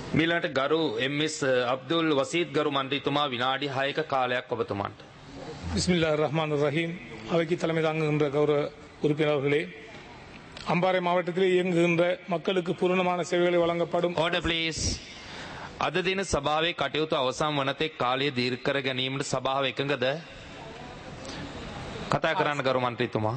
මීලට ගරු එම්ස් අබ්දුල් වසීත් ගරු මන්ත්‍රීතුමා විනාඩි 6ක කාලයක් ඔබතුමාට. பிஸ்மில்லா ரஹ்மான் ரஹீம் அவைக்கு தலைமை தாங்குகின்ற கௌரவ உறுப்பினர்களே அம்பாறை மாவட்டத்திலே இயங்குகின்ற மக்களுக்கு பூரணமான சேவைகளை வழங்கப்படும் ඕඩ ප්ලීස්. අද දින සභාවේ කටයුතු අවසන් වනතෙක් කාලය දීර්ඝ කර ගැනීමට සභාව එකඟද? කතා කරන්න ගරු මන්ත්‍රීතුමා.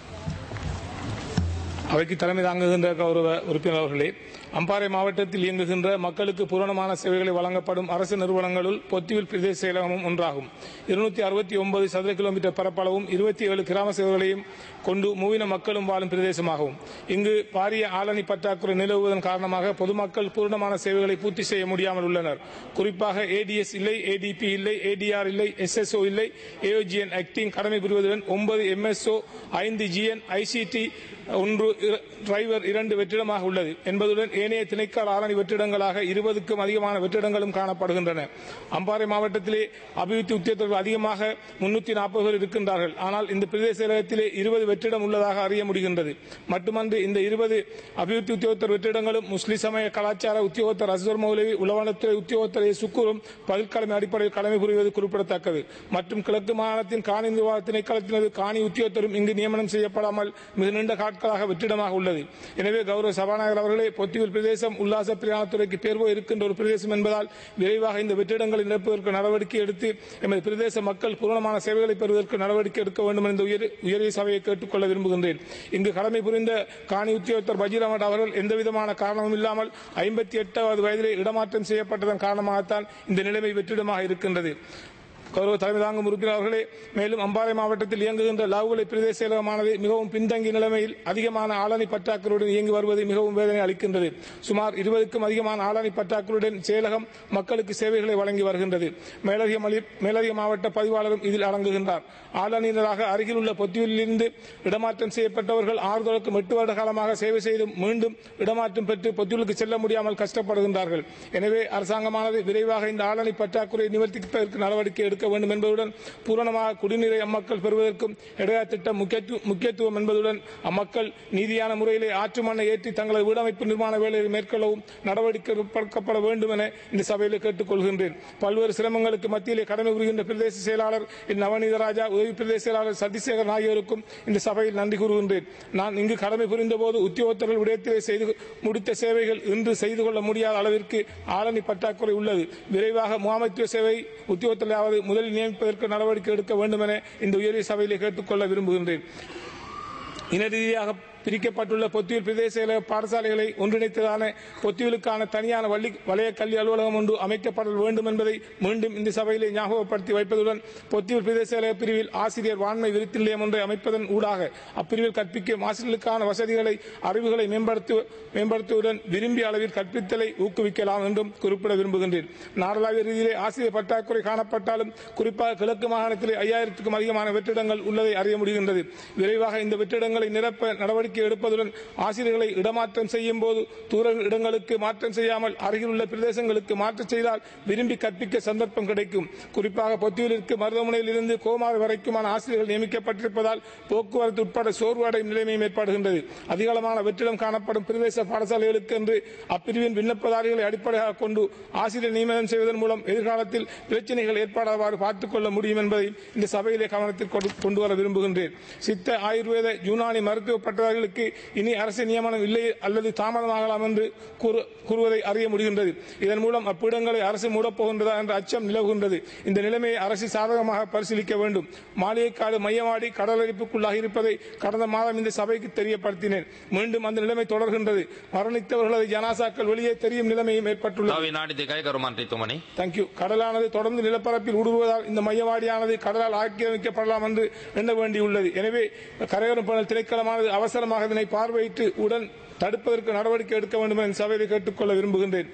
அவைக்கு தலைமை தாங்குகின்ற கௌரவ உறுப்பினர்களே அம்பாறை மாவட்டத்தில் இயங்குகின்ற மக்களுக்கு பூரணமான சேவைகளை வழங்கப்படும் அரசு நிறுவனங்களுள் பொத்திவில் பிரதேச செயலகமும் ஒன்றாகும் இருநூத்தி அறுபத்தி ஒன்பது சதுர கிலோமீட்டர் பரப்பளவும் இருபத்தி ஏழு கிராம சேவைகளையும் கொண்டு மூவின மக்களும் வாழும் பிரதேசமாகும் இங்கு பாரிய ஆளணி பற்றாக்குறை நிலவுவதன் காரணமாக பொதுமக்கள் பூரணமான சேவைகளை பூர்த்தி செய்ய முடியாமல் உள்ளனர் குறிப்பாக ஏடிஎஸ் இல்லை ஏடிபி இல்லை ஏடிஆர் இல்லை எஸ்எஸ்ஓ இல்லை ஏஓஜிஎன் ஆக்டிங் கடமை புரிவதுடன் ஒன்பது எம்எஸ்ஓ ஐந்து ஜிஎன் ஐசிடி ஒன்று இர- டிரைவர் இரண்டு வெற்றிடமாக உள்ளது என்பதுடன் ஏனைய திணைக்கால் ஆரணி வெற்றிடங்களாக இருபதுக்கும் அதிகமான வெற்றிடங்களும் காணப்படுகின்றன அம்பாறை மாவட்டத்திலே அபிவிருத்தி உத்தியோகத்தர்கள் அதிகமாக முன்னூத்தி நாற்பது பேர் இருக்கின்றார்கள் ஆனால் இந்த பிரதேச செயலகத்திலே இருபது வெற்றிடம் உள்ளதாக அறிய முடிகின்றது மட்டுமன்றி இந்த இருபது அபிவிருத்தி உத்தியோகத்தர் வெற்றிடங்களும் முஸ்லிம் சமய கலாச்சார உத்தியோகத்தர் அஸ்வர் மௌலவி உளவனத்துறை உத்தியோகத்தர் சுக்குரும் பதில்கிழமை அடிப்படையில் கடமை புரிவது குறிப்பிடத்தக்கது மற்றும் கிழக்கு மாகாணத்தின் காணி நிர்வாக திணைக்களத்தினது காணி உத்தியோகத்தரும் இங்கு நியமனம் செய்யப்படாமல் மிக நீண்ட காட்களாக வெற்றிடமாக உள்ளது எனவே கௌரவ சபாநாயகர் அவர்களே பொத்திவில் பிரதேசம் உல்லாச பிரயாணத்துறைக்கு பேர்வோ இருக்கின்ற ஒரு பிரதேசம் என்பதால் விரைவாக இந்த வெற்றிடங்களை நிரப்புவதற்கு நடவடிக்கை எடுத்து எமது பிரதேச மக்கள் பூரணமான சேவைகளை பெறுவதற்கு நடவடிக்கை எடுக்க வேண்டும் என்ற உயர் உயரிய சபையை கேட்டுக்கொள்ள விரும்புகின்றேன் இங்கு கடமை புரிந்த காணி உத்தியோகத்தர் பஜீர் அகமது அவர்கள் எந்தவிதமான காரணமும் இல்லாமல் ஐம்பத்தி எட்டாவது வயதிலே இடமாற்றம் செய்யப்பட்டதன் காரணமாகத்தான் இந்த நிலைமை வெற்றிடமாக இருக்கின்றது கௌரவ தலைமை தாங்கும் உறுப்பினர் அவர்களே மேலும் அம்பாறை மாவட்டத்தில் இயங்குகின்ற லாவுகலை பிரதேச செயலகமானது மிகவும் பின்தங்கிய நிலைமையில் அதிகமான ஆளணி பற்றாக்குறையுடன் இயங்கி வருவது மிகவும் வேதனை அளிக்கின்றது சுமார் இருபதுக்கும் அதிகமான ஆளணி பற்றாக்குறையுடன் செயலகம் மக்களுக்கு சேவைகளை வழங்கி வருகின்றது மேலதிக மலி- மேலதிக மாவட்ட பதிவாளரும் இதில் அடங்குகின்றார் ஆளணியினராக அருகில் உள்ள பொத்தியிலிருந்து இடமாற்றம் செய்யப்பட்டவர்கள் ஆறு தொடக்கம் எட்டு வருட காலமாக சேவை செய்து மீண்டும் இடமாற்றம் பெற்று பொத்தியுளுக்கு செல்ல முடியாமல் கஷ்டப்படுகின்றார்கள் எனவே அரசாங்கமானது விரைவாக இந்த ஆளணி பற்றாக்குறையை நிவர்த்திப்பதற்கு நடவடிக்கை எடுக்க வேண்டும் என்பதுடன் பூரணமாக குடிநீரை அம்மக்கள் பெறுவதற்கும் இடையா திட்டம் முக்கியத்து- முக்கியத்துவம் என்பதுடன் அம்மக்கள் நீதியான முறையிலே ஆற்று மண்ணை ஏற்றி தங்களது வீடமைப்பு நிர்மாண வேலையை மேற்கொள்ளவும் நடவடிக்கை எடுக்கப்பட வேண்டும் என இந்த சபையில் கேட்டுக்கொள்கின்றேன் பல்வேறு சிரமங்களுக்கு மத்தியிலே கடமை புரிகின்ற பிரதேச செயலாளர் என் நவநீதராஜா உதவி பிரதேச செயலாளர் சதீசேகரன் ஆகியோருக்கும் இந்த சபையில் நன்றி கூறுகின்றேன் நான் இங்கு கடமை புரிந்த போது உத்தியோகத்தர்கள் விடயத்திலே செய்து முடித்த சேவைகள் இன்று செய்து கொள்ள முடியாத அளவிற்கு ஆளணி பற்றாக்குறை உள்ளது விரைவாக முகாமைத்துவ சேவை உத்தியோகத்தலாவது முதலில் நியமிப்பதற்கு நடவடிக்கை எடுக்க வேண்டும் என இந்த உயரிய சபையிலே கேட்டுக்கொள்ள விரும்புகின்றேன் இன ரீதியாக பிரிக்கப்பட்டுள்ள பொத்தியூர் பிரதேச செயலக பாடசாலைகளை ஒன்றிணைத்ததான பொத்தியூருக்கான தனியான வள்ளி வலய கல்வி அலுவலகம் ஒன்று அமைக்கப்பட வேண்டும் என்பதை மீண்டும் இந்த சபையிலே ஞாபகப்படுத்தி வைப்பதுடன் பொத்தியூர் பிரதேச செயலக பிரிவில் ஆசிரியர் வாண்மை விருத்தி நிலையம் ஒன்றை அமைப்பதன் ஊடாக அப்பிரிவில் கற்பிக்கும் ஆசிரியர்களுக்கான வசதிகளை அறிவுகளை மேம்படுத்து மேம்படுத்துவதுடன் விரும்பிய அளவில் கற்பித்தலை ஊக்குவிக்கலாம் என்றும் குறிப்பிட விரும்புகின்றேன் நாடளாவிய ரீதியிலே ஆசிரியர் பற்றாக்குறை காணப்பட்டாலும் குறிப்பாக கிழக்கு மாகாணத்திலே ஐயாயிரத்துக்கும் அதிகமான வெற்றிடங்கள் உள்ளதை அறிய முடிகின்றது விரைவாக இந்த வெற்றிடங்களை நிரப்ப நடவடிக்கை எடுப்பதுடன் ஆசிரியர்களை இடமாற்றம் செய்யும் போது தூர இடங்களுக்கு மாற்றம் செய்யாமல் அருகில் உள்ள பிரதேசங்களுக்கு மாற்றம் செய்தால் விரும்பி கற்பிக்க சந்தர்ப்பம் கிடைக்கும் குறிப்பாக பொத்தியூரிற்கு மருதமுனையில் இருந்து கோமாறு வரைக்குமான ஆசிரியர்கள் நியமிக்கப்பட்டிருப்பதால் போக்குவரத்து உட்பட சோர்வு அடையும் நிலைமையும் ஏற்படுகின்றது அதிகளமான வெற்றிடம் காணப்படும் பிரதேச பாடசாலைகளுக்கு என்று அப்பிரிவின் விண்ணப்பதாரிகளை அடிப்படையாக கொண்டு ஆசிரியர் நியமனம் செய்வதன் மூலம் எதிர்காலத்தில் பிரச்சனைகள் ஏற்படாதவாறு பார்த்துக் கொள்ள முடியும் என்பதை இந்த சபையிலே கவனத்தில் கொண்டு- கொண்டு வர விரும்புகின்றேன் சித்த ஆயுர்வேத யூனானி மருத்துவ பட்டதாரிகளுக்கு இனி அரசு நியமனம் இல்லை அல்லது தாமதமாகலாம் என்று கூறு- கூறுவதை அறிய முடிகின்றது இதன் மூலம் அப்பிடங்களை அரசு மூடப்போகின்றதா என்ற அச்சம் நிலவுகின்றது இந்த நிலைமையை அரசு சாதகமாக பரிசீலிக்க வேண்டும் மாளிகைக்காடு மையவாடி கடலரிப்புக்குள்ளாகி இருப்பதை கடந்த மாதம் இந்த சபைக்கு தெரியப்படுத்தினேன் மீண்டும் அந்த நிலைமை தொடர்கின்றது மரணித்தவர்களது ஜனாசாக்கள் வெளியே தெரியும் நிலைமையும் ஏற்பட்டுள்ளது තව විනාඩි දෙකයි ගරු මන්ත්‍රීතුමනි. தேங்க்யூ கடலானது தொடர்ந்து நிலப்பரப்பில் ஊடுருவதால் இந்த மையவாடியானது கடலால் ஆக்கிரமிக்கப்படலாம் என்று எண்ண வேண்டியுள்ளது எனவே கரையோரம் பணல் திணைக்களமானது அவசரமாக இதனை பார்வையிட்டு உடன் தடுப்பதற்கு நடவடிக்கை எடுக்க வேண்டும் என இந்த சபையில் கேட்டுக்கொள்ள விரும்புகின்றேன்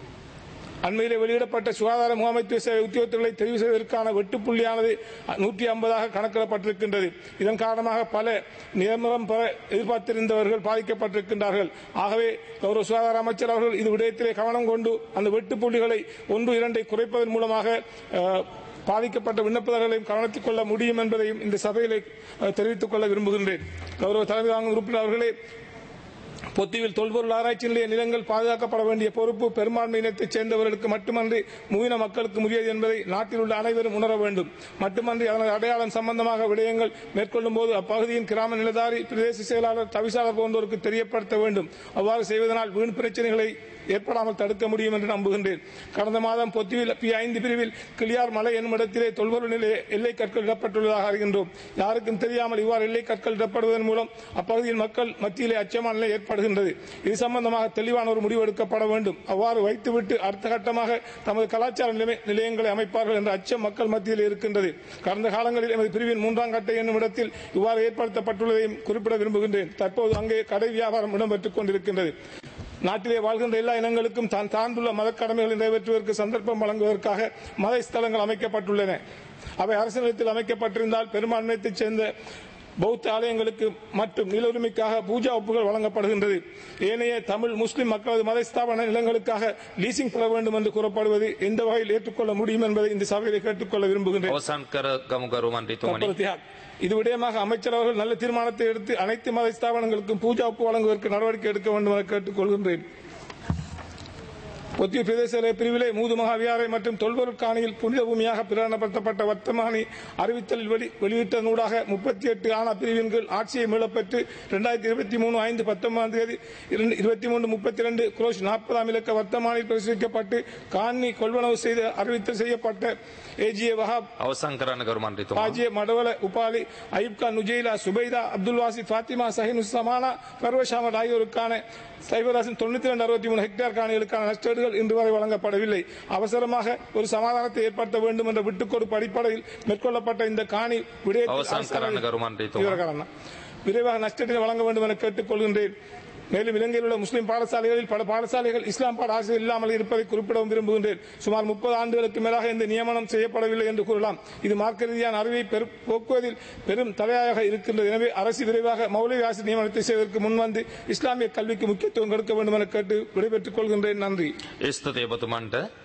அண்மையிலே வெளியிடப்பட்ட சுகாதார முகாமைத்துவ சேவை உத்தியோகத்தர்களை தெரிவு செய்வதற்கான வெட்டுப்புள்ளியானது நூற்றி ஐம்பதாக கணக்கிடப்பட்டிருக்கின்றது இதன் காரணமாக பல நியமனம் பெற எதிர்பார்த்திருந்தவர்கள் பாதிக்கப்பட்டிருக்கின்றார்கள் ஆகவே கௌரவ சுகாதார அமைச்சர் அவர்கள் இது விடயத்திலே கவனம் கொண்டு அந்த வெட்டுப்புள்ளிகளை ஒன்று இரண்டை குறைப்பதன் மூலமாக அஹ், பாதிக்கப்பட்ட விண்ணப்பதாரர்களையும் கவனத்தில் கொள்ள முடியும் என்பதையும் இந்த சபையிலே அஹ், தெரிவித்துக் கொள்ள விரும்புகின்றேன் கௌரவ தலைமை தாங்கும் உறுப்பினர் அவர்களே பொத்துவில் தொல்பொருள் ஆராய்ச்சி நிலைய நிலங்கள் பாதுகாக்கப்பட வேண்டிய பொறுப்பு பெரும்பான்மை இனத்தைச் சேர்ந்தவர்களுக்கு மட்டுமன்றி மூவின மக்களுக்கு உரியது என்பதை நாட்டில் உள்ள அனைவரும் உணர வேண்டும் மட்டுமன்றி அதனது அடையாளம் சம்பந்தமாக விடயங்கள் மேற்கொள்ளும் போது அப்பகுதியின் கிராம நிலதாரி பிரதேச செயலாளர் தவிசாளர் போன்றோருக்கு தெரியப்படுத்த வேண்டும் அவ்வாறு செய்வதனால் வீண் பிரச்சனைகளை ஏற்படாமல் தடுக்க முடியும் என்று நம்புகின்றேன் கடந்த மாதம் பொத்துவில் பி ஐந்து பிரிவில் கிளியார் மலை என்னும் இடத்திலே தொல்பொருள் நிலைய எல்லை கற்கள் இடப்பட்டுள்ளதாக அறிகின்றோம் யாருக்கும் தெரியாமல் இவ்வாறு எல்லை கற்கள் இடப்படுவதன் மூலம் அப்பகுதியின் மக்கள் மத்தியிலே அச்சமான நிலை ஏற்படுகின்றது இது சம்பந்தமாக தெளிவான ஒரு முடிவு எடுக்கப்பட வேண்டும் அவ்வாறு வைத்துவிட்டு அடுத்த கட்டமாக தமது கலாச்சார நிலைமை- நிலையங்களை அமைப்பார்கள் என்ற அச்சம் மக்கள் மத்தியில் இருக்கின்றது கடந்த காலங்களில் எமது பிரிவின் மூன்றாம் கட்டை என்னும் இடத்தில் இவ்வாறு ஏற்படுத்தப்பட்டுள்ளதையும் குறிப்பிட விரும்புகின்றேன் தற்போது அங்கே கடை வியாபாரம் இடம்பெற்றுக் கொண்டிருக்கின்றது நாட்டிலே வாழ்கின்ற எல்லா இனங்களுக்கும் தான் சார்ந்துள்ள மத கடமைகளை நிறைவேற்றுவதற்கு சந்தர்ப்பம் வழங்குவதற்காக மத ஸ்தலங்கள் அமைக்கப்பட்டுள்ளன அவை அரசு நிலத்தில் அமைக்கப்பட்டிருந்தால் பெரும்பான்மையத்தைச் சேர்ந்த பௌத்த ஆலயங்களுக்கு மற்றும் நில உரிமைக்காக பூஜா ஒப்புகள் வழங்கப்படுகின்றது ஏனைய தமிழ் முஸ்லிம் மக்களது மத ஸ்தாபன நிலங்களுக்காக லீசிங் பெற வேண்டும் என்று கூறப்படுவது எந்த வகையில் ஏற்றுக்கொள்ள முடியும் என்பதை இந்த சபையை கேட்டுக்கொள்ள விரும்புகின்றேன் අවසන් කර ගමු ගරු මන්ත්‍රීතුමනි. தற்போது இது விடயமாக அமைச்சர் அவர்கள் நல்ல தீர்மானத்தை எடுத்து அனைத்து மத ஸ்தாபனங்களுக்கும் பூஜா ஒப்பு வழங்குவதற்கு நடவடிக்கை எடுக்க வேண்டும் என கேட்டுக்கொள்கின்றேன் பொத்திய பிரதேச பிரிவிலே மூது மகாவியாரை மற்றும் தொல்பொருள் காணியில் புனித பூமியாக பிரகடனப்படுத்தப்பட்ட வர்த்தமானி அறிவித்தலில் வெளி வெளியிட்டதனூடாக முப்பத்தி எட்டு ஆனா பிரிவின் கீழ் ஆட்சியை மீளப்பெற்று இரண்டாயிரத்தி இருபத்தி மூணு ஐந்து பத்தொன்பதாம் தேதி இருபத்தி மூன்று முப்பத்தி ரெண்டு குரோஷ் நாற்பதாம் இலக்க வர்த்தமானில் பிரசுரிக்கப்பட்டு காணி கொள்வனவு செய்து அறிவித்தல் செய்யப்பட்ட ஏஜிஏ வஹாப் අවසන් කරන්න ගරු මන්ත්‍රීතුමා. பாஜிய மடவல உபாலி அயூப் கான் நுஜைலா சுபைதா அப்துல் வாசி ஃபாத்திமா சஹின் சமானா பர்வஷ் அஹமத் ஆகியோருக்கான சைபராசின் தொண்ணூத்தி ரெண்டு அறுபத்தி மூணு ஹெக்டேர் காணிகளுக்கான நஷ்டீடுகள் இன்று வரை வழங்கப்படவில்லை அவசரமாக ஒரு சமாதானத்தை ஏற்படுத்த வேண்டும் என்ற விட்டுக்கொடுப்பு அடிப்படையில் மேற்கொள்ளப்பட்ட இந்த காணி விடயத்தில் අවසන් அரசாங்கம் කරන්න ගරු මන්ත්‍රීතුමා. தீவிரகாரன் விரைவாக நஷ்டத்தை வழங்க வேண்டும் என கேட்டுக்கொள்கின்றேன் மேலும் இலங்கையில் உள்ள முஸ்லிம் பாடசாலைகளில் பல பாடசாலைகள் இஸ்லாம் பாட ஆசிரியர் இல்லாமல் இருப்பதை குறிப்பிடவும் விரும்புகின்றேன் சுமார் முப்பது ஆண்டுகளுக்கு மேலாக இந்த நியமனம் செய்யப்படவில்லை என்று கூறலாம் இது மார்க்க ரீதியான அறிவை பெரு- போக்குவதில் பெரும் தலையாக இருக்கின்றது எனவே அரசு விரைவாக மௌலிக ஆசிரியர் நியமனத்தை செய்வதற்கு முன்வந்து இஸ்லாமிய கல்விக்கு முக்கியத்துவம் கொடுக்க வேண்டும் என கேட்டு விடைபெற்றுக் கொள்கின்றேன் நன்றி ස්තුතියි ඔබතුමන්ට